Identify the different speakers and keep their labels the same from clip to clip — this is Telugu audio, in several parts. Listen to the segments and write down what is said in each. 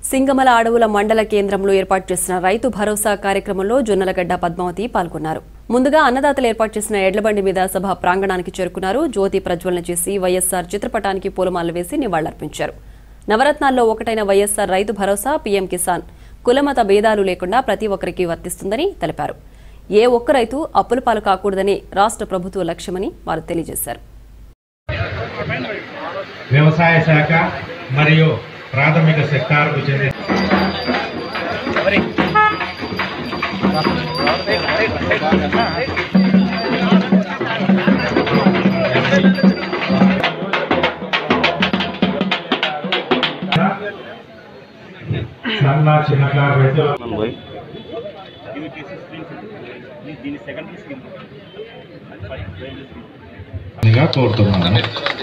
Speaker 1: సింగమల అడవుల మండల కేంద్రంలో ఏర్పాటు చేసిన రైతు భరోసా కార్యక్రమంలో జొన్నలగడ్డ పద్మావతి పాల్గొన్నారు ముందుగా అన్నదాతలు ఏర్పాటు చేసిన ఎడ్లబండి మీద సభ ప్రాంగణానికి చేరుకున్నారు జ్యోతి ప్రజ్వలన చేసి వైఎస్సార్ చిత్రపటానికి పూలమాలలు వేసి నివాళులర్పించారు నవరత్నాల్లో ఒకటైన వైఎస్సార్ రైతు భరోసా పీఎం కిసాన్ కులమత భేదాలు లేకుండా ప్రతి ఒక్కరికి వర్తిస్తుందని తెలిపారు ఏ ఒక్క రైతు అప్పుల పాలు కాకూడదని రాష్ట్ర ప్రభుత్వ లక్ష్యమని వారు తెలియజేశారు
Speaker 2: వ్యవసాయ శాఖ మరియు ప్రాథమిక సెక్టార్కు చెందిన సన్న చిన్నకారు రైతులు గా కోరుతున్నాను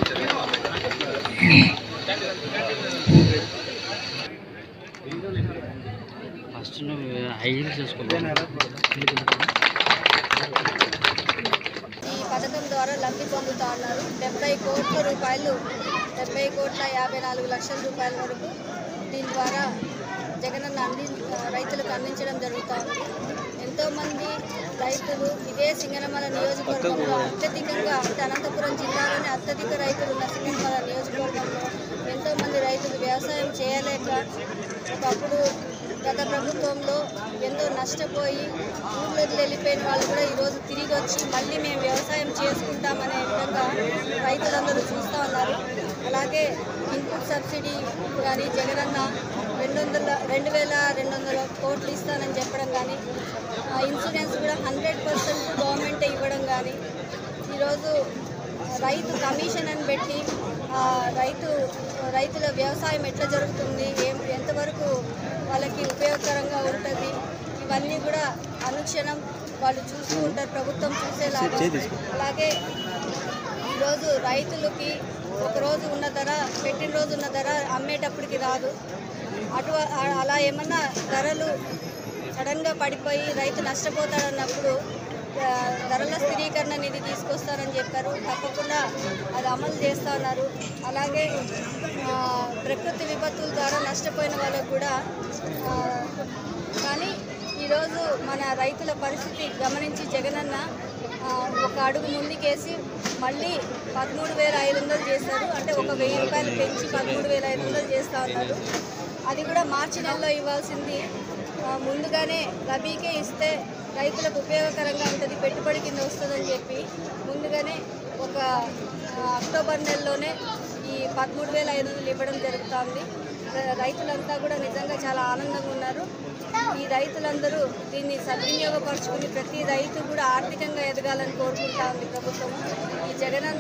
Speaker 3: ఫస్ట్ నువ్వు ఐదు చేసుకోవాలి
Speaker 4: ఈ పథకం ద్వారా లబ్ధి పొందుతా ఉన్నారు డెబ్బై కోట్ల రూపాయలు డెబ్బై కోట్ల యాభై నాలుగు లక్షల రూపాయల వరకు దీని ద్వారా జగనన్న అంది రైతులకు అందించడం జరుగుతూ ఉంది ఎంతోమంది రైతులు ఇదే సింగనమల నియోజకవర్గంలో అత్యధికంగా అంటే అనంతపురం జిల్లాలోనే అత్యధిక రైతులు ఉన్న సింగనమల నియోజకవర్గంలో ఎంతోమంది రైతులు వ్యవసాయం చేయలేక ఒకప్పుడు గత ప్రభుత్వంలో ఎంతో నష్టపోయి ఊర్లో వదిలి వెళ్ళిపోయిన వాళ్ళు కూడా ఈరోజు తిరిగి వచ్చి మళ్ళీ మేము వ్యవసాయం చేసుకుంటామనే విధంగా రైతులందరూ చూస్తూ ఉన్నారు అలాగే ఇన్పుట్ సబ్సిడీ కానీ జగనన్న రెండు వందల రెండు వేల రెండు వందల కోట్లు ఇస్తానని చెప్పడం కానీ ఆ, ఇన్సూరెన్స్ కూడా హండ్రెడ్ పర్సెంట్ గవర్నమెంటే ఇవ్వడం కానీ ఈరోజు రైతు కమిషన్ అని పెట్టి ఆ, రైతు రైతుల వ్యవసాయం ఎట్లా జరుగుతుంది ఏం ఎంతవరకు వాళ్ళకి ఉపయోగకరంగా ఉంటుంది ఇవన్నీ కూడా అనుక్షణం వాళ్ళు చూస్తూ ఉంటారు ప్రభుత్వం చూసేలాగా అలాగే ఈరోజు రైతులకి ఒక రోజు ఉన్న ధర పెట్టిన రోజు ఉన్న ధర అమ్మేటప్పటికి రాదు అటు ఆ- అలా ఏమన్నా ధరలు సడన్గా పడిపోయి రైతు నష్టపోతాడన్నప్పుడు ఆ, ధరల స్థిరీకరణ నిధి తీసుకొస్తారని చెప్పారు తప్పకుండా అది అమలు చేస్తా ఉన్నారు అలాగే ఆ, ప్రకృతి విపత్తుల ద్వారా నష్టపోయిన వాళ్ళకు కూడా ఆ, కానీ ఈరోజు మన రైతుల పరిస్థితి గమనించి జగనన్న ఆ, ఒక అడుగు ముందుకేసి మళ్ళీ పదమూడు వేల ఐదు వందలు చేశారు అంటే ఒక వెయ్యి రూపాయలు పెంచి పదమూడు వేల ఐదు వందలు చేస్తూ ఉన్నారు అది కూడా మార్చి నెలలో ఇవ్వాల్సింది ఆ, ముందుగానే రబీకే ఇస్తే రైతులకు ఉపయోగకరంగా ఉంటుంది పెట్టుబడి కింద వస్తుందని చెప్పి ముందుగానే ఒక ఆ, అక్టోబర్ నెలలోనే ఈ పదమూడు వేల ఐదు వందలు ఇవ్వడం జరుగుతుంది ర- రైతులంతా కూడా నిజంగా చాలా ఆనందంగా ఉన్నారు ఈ రైతులందరూ దీన్ని సద్వినియోగపరుచుకుని ప్రతి రైతు కూడా ఆర్థికంగా ఎదగాలని కోరుకుంటా ఉంది ప్రభుత్వం ఈ జగనన్న